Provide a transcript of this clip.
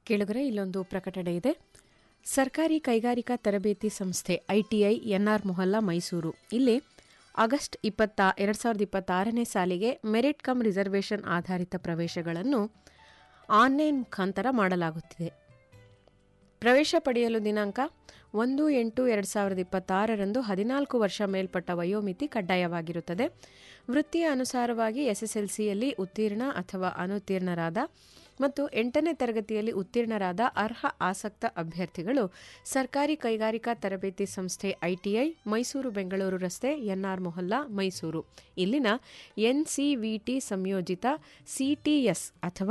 ಕೇಳುಗರೆ ಇಲ್ಲೊಂದು ಪ್ರಕಟಣೆ ಇದೆ ಸರ್ಕಾರಿ ಕೈಗಾರಿಕಾ ತರಬೇತಿ ಸಂಸ್ಥೆ ಐಟಿಐ ಎನ್ಆರ್ ಮೊಹಲ್ಲಾ ಮೈಸೂರು ಇಲ್ಲಿ ಆಗಸ್ಟ್ ಇಪ್ಪತ್ತ ಎರಡು ಸಾವಿರದ ಇಪ್ಪತ್ತಾರನೇ ಸಾಲಿಗೆ ಮೆರಿಟ್ ಕಮ್ ರಿಸರ್ವೇಷನ್ ಆಧಾರಿತ ಪ್ರವೇಶಗಳನ್ನು ಆನ್ಲೈನ್ ಮುಖಾಂತರ ಮಾಡಲಾಗುತ್ತಿದೆ ಪ್ರವೇಶ ಪಡೆಯಲು ದಿನಾಂಕ ಒಂದು ಎಂಟು ಎರಡು ಸಾವಿರದ ಇಪ್ಪತ್ತಾರರಂದು ಹದಿನಾಲ್ಕು ವರ್ಷ ಮೇಲ್ಪಟ್ಟ ವಯೋಮಿತಿ ಕಡ್ಡಾಯವಾಗಿರುತ್ತದೆ ವೃತ್ತಿಯ ಅನುಸಾರವಾಗಿ ಎಸ್ಎಸ್ಎಲ್ಸಿಯಲ್ಲಿ ಉತ್ತೀರ್ಣ ಅಥವಾ ಅನುತ್ತೀರ್ಣರಾದ ಮತ್ತು ಎಂಟನೇ ತರಗತಿಯಲ್ಲಿ ಉತ್ತೀರ್ಣರಾದ ಅರ್ಹ ಆಸಕ್ತ ಅಭ್ಯರ್ಥಿಗಳು ಸರ್ಕಾರಿ ಕೈಗಾರಿಕಾ ತರಬೇತಿ ಸಂಸ್ಥೆ ಐಟಿಐ ಮೈಸೂರು ಬೆಂಗಳೂರು ರಸ್ತೆ ಎನ್ಆರ್ ಮೊಹಲ್ಲಾ ಮೈಸೂರು ಇಲ್ಲಿನ ಎನ್ಸಿವಿಟಿ ಸಂಯೋಜಿತ ಸಿಟಿಎಸ್ ಅಥವಾ